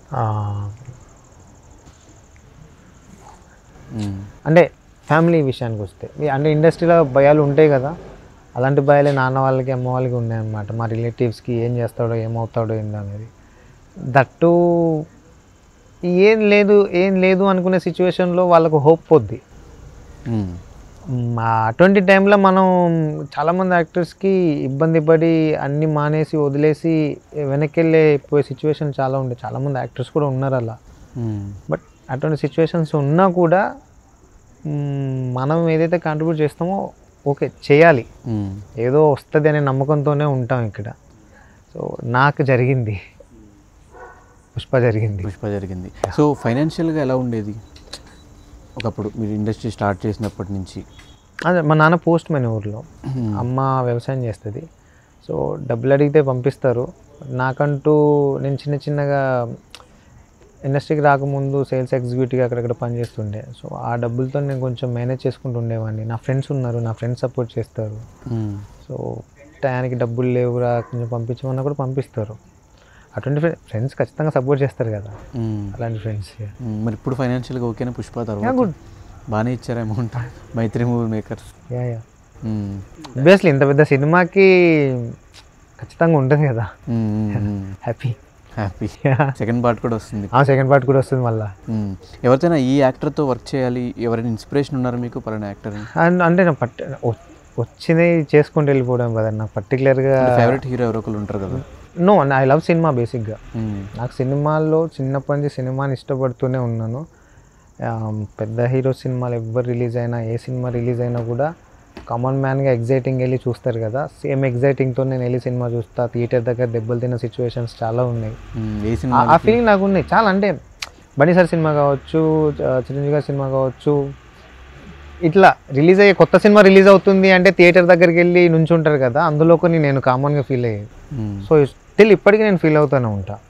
ఆ, మ్మ్. అంటే ఫ్యామిలీ విషయానికి వస్తే ఈ- అంటే ఇండస్ట్రీలో భయాలు ఉంటాయి కదా అలాంటి భయాలే నాన్న వాళ్ళకి అమ్మ వాళ్ళకి ఉన్నాయన్నమాట మా రిలేటివ్స్కి ఏం చేస్తాడో ఏమవుతాడో ఏందో అనేది దట్టు ఏం లేదు ఏం లేదు అనుకునే సిచ్యువేషన్లో వాళ్ళకు హోప్ పోద్ది మ్మ్. మ్, ఆ అటువంటి టైంలో మనం చాలామంది యాక్టర్స్కి ఇబ్బంది పడి అన్నీ మానేసి వదిలేసి వెనక్కి వెళ్ళే పోయే సిచ్యువేషన్ చాలా ఉండే చాలామంది యాక్టర్స్ కూడా ఉన్నారు అలా మ్మ్. బట్ అటువంటి సిచ్యువేషన్స్ ఉన్నా కూడా మ్, మనం ఏదైతే కాంట్రిబ్యూట్ చేస్తామో ఓకే చేయాలి మ్మ్. ఏదో వస్తుంది అనే నమ్మకంతోనే ఉంటాం ఇక్కడ సో నాకు జరిగింది పుష్ప జరిగింది పుష్ప జరిగింది సో ఫైనాన్షియల్గా ఎలా ఉండేది ఒకప్పుడు మీరు ఇండస్ట్రీ స్టార్ట్ చేసినప్పటి నుంచి అదే మా నాన్న పోస్ట్ మ్యాన్ ఊర్లో మ్మ్. అమ్మ వ్యవసాయం చేస్తుంది సో డబ్బులు అడిగితే పంపిస్తారు నాకంటూ నేను చిన్న చిన్నగా ఇండస్ట్రీకి రాకముందు సేల్స్ ఎగ్జిక్యూటివ్గా అక్కడక్కడ పనిచేస్తుండే సో ఆ డబ్బులతో నేను కొంచెం మేనేజ్ చేసుకుంటూ ఉండేవాడిని నా ఫ్రెండ్స్ ఉన్నారు నా ఫ్రెండ్స్ సపోర్ట్ చేస్తారు మ్మ్. సో టయానికి డబ్బులు లేవురా కొంచెం పంపించమన్నా కూడా పంపిస్తారు అటువంటి ఫ్రెండ్స్ ఖచ్చితంగా సపోర్ట్ చేస్తారు కదా మ్మ్. అలాంటి ఫ్రెండ్స్ మ్మ్. మరి ఇప్పుడు ఫైనాన్షియల్గా ఓకేనా పుష్ప యా తర్వాత గుడ్ బాగానే ఇచ్చారు amount Mythri movie makers yeah yeah obviously ఇంత పెద్ద సినిమాకి ఖచ్చితంగా ఉంటుంది కదా హ్యాపీ హ్యాపీ సెకండ్ పార్ట్ కూడా వస్తుంది ఆ సెకండ్ పార్ట్ కూడా వస్తుంది మళ్ళీ మ్మ్. ఎవరితోనైనా ఈ యాక్టర్తో వర్క్ చేయాలి ఎవరైనా ఇన్స్పిరేషన్ ఉన్నారు మీకు పలానా యాక్టర్ అండ్ అంటే నాకు పట్టి వచ్చినవి చేసుకుంటూ వెళ్ళిపోవడం కదా నాకు పర్టికులర్గా ఫేవరెట్ హీరో ఎవరో ఒకరు ఉంటారు కదా నో ఐ లవ్ సినిమా బేసిక్గా మ్మ్. నాకు సినిమాల్లో చిన్నప్పటి నుంచి సినిమాని ఇష్టపడుతూనే ఉన్నాను ఆ, పెద్ద హీరో సినిమాలు ఎవ్వరు రిలీజ్ అయినా ఏ సినిమా రిలీజ్ అయినా కూడా కామన్ మ్యాన్గా ఎగ్జైటింగ్ వెళ్ళి చూస్తారు కదా సేమ్ ఎగ్జైటింగ్తో నేను వెళ్ళి సినిమా చూస్తా థియేటర్ దగ్గర దెబ్బలు తిన్న సిచ్యువేషన్స్ చాలా ఉన్నాయి మ్మ్. ఏ ఆ- సినిమా ఆ ఫీలింగ్ నాకు ఉన్నాయి చాలా అంటే బనీసర్ సినిమా కావచ్చు చ- చిరంజీవి గారి సినిమా కావచ్చు ఇట్లా రిలీజ్ అయ్యే కొత్త సినిమా రిలీజ్ అవుతుంది అంటే థియేటర్ దగ్గరికి వెళ్ళి నుంచుంటారు కదా అందులో కొన్ని నేను కామన్గా ఫీల్ అయ్యేది మ్మ్. సో స్టిల్ ఇప్పటికీ నేను ఫీల్ అవుతూనే ఉంటా